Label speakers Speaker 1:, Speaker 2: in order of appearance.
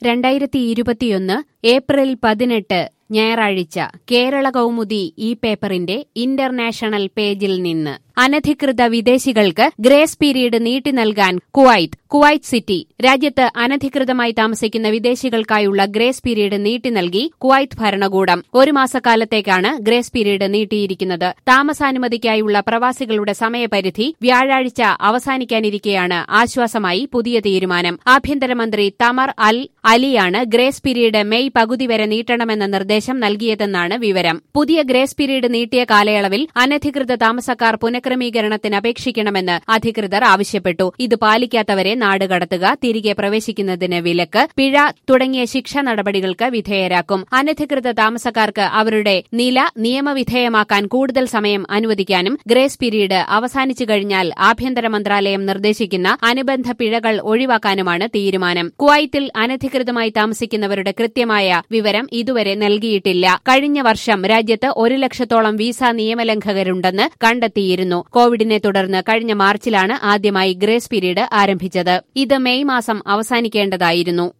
Speaker 1: രണ്ടായിരത്തി ഇരുപത്തിയൊന്ന് ഏപ്രിൽ പതിനെട്ട് ഞായറാഴ്ച കേരള കൗമുദി ഈ പേപ്പറിന്റെ ഇന്റർനാഷണൽ പേജിൽ നിന്ന് അനധികൃത വിദേശികൾക്ക് ഗ്രേസ് പീരീഡ് നീട്ടി നൽകാൻ കുവൈത്ത് കുവൈത്ത് സിറ്റി രാജ്യത്ത് അനധികൃതമായി താമസിക്കുന്ന വിദേശികൾക്കായുള്ള ഗ്രേസ് പീരീഡ് നീട്ടി നൽകി കുവൈത്ത് ഭരണകൂടം ഒരു മാസക്കാലത്തേക്കാണ് ഗ്രേസ് പീരീഡ് നീട്ടിയിരിക്കുന്നത് താമസാനുമതിക്കായുള്ള പ്രവാസികളുടെ സമയപരിധി വ്യാഴാഴ്ച അവസാനിക്കാനിരിക്കെയാണ് ആശ്വാസമായി പുതിയ തീരുമാനം ആഭ്യന്തരമന്ത്രി തമർ അൽ അലിയാണ് ഗ്രേസ് പീരീഡ് മെയ് പകുതി വരെ നീട്ടണമെന്ന നിർദ്ദേശം നൽകിയതെന്നാണ് വിവരം പുതിയ ഗ്രേസ് പീരീഡ് നീട്ടിയ കാലയളവിൽ അനധികൃത താമസക്കാർ പുനഃക്രമീകരണത്തിന് അപേക്ഷിക്കണമെന്ന് അധികൃതർ ആവശ്യപ്പെട്ടു ഇത് പാലിക്കാത്തവരെ നാടുകടത്തുക തിരികെ പ്രവേശിക്കുന്നതിന് വിലക്ക് പിഴ തുടങ്ങിയ ശിക്ഷാ നടപടികൾക്ക് വിധേയരാക്കും അനധികൃത താമസക്കാർക്ക് അവരുടെ നില നിയമവിധേയമാക്കാൻ കൂടുതൽ സമയം അനുവദിക്കാനും ഗ്രേസ് പീരീഡ് അവസാനിച്ചു കഴിഞ്ഞാൽ ആഭ്യന്തര മന്ത്രാലയം നിർദ്ദേശിക്കുന്ന അനുബന്ധ പിഴകൾ ഒഴിവാക്കാനുമാണ് തീരുമാനം കുവൈത്തിൽ അനധികൃതമായി താമസിക്കുന്നവരുടെ കൃത്യമായ വിവരം ഇതുവരെ നൽകിയിട്ടില്ല കഴിഞ്ഞ വർഷം രാജ്യത്ത് ഒരു ലക്ഷത്തോളം വിസ നിയമലംഘകരുണ്ടെന്ന് കണ്ടെത്തിയിരുന്നു കോവിഡിനെ തുടർന്ന് കഴിഞ്ഞ മാർച്ചിലാണ് ആദ്യമായി ഗ്രേസ് പീരീഡ് ആരംഭിച്ചത് ഇത് മെയ് മാസം അവസാനിക്കേണ്ടതായിരുന്നു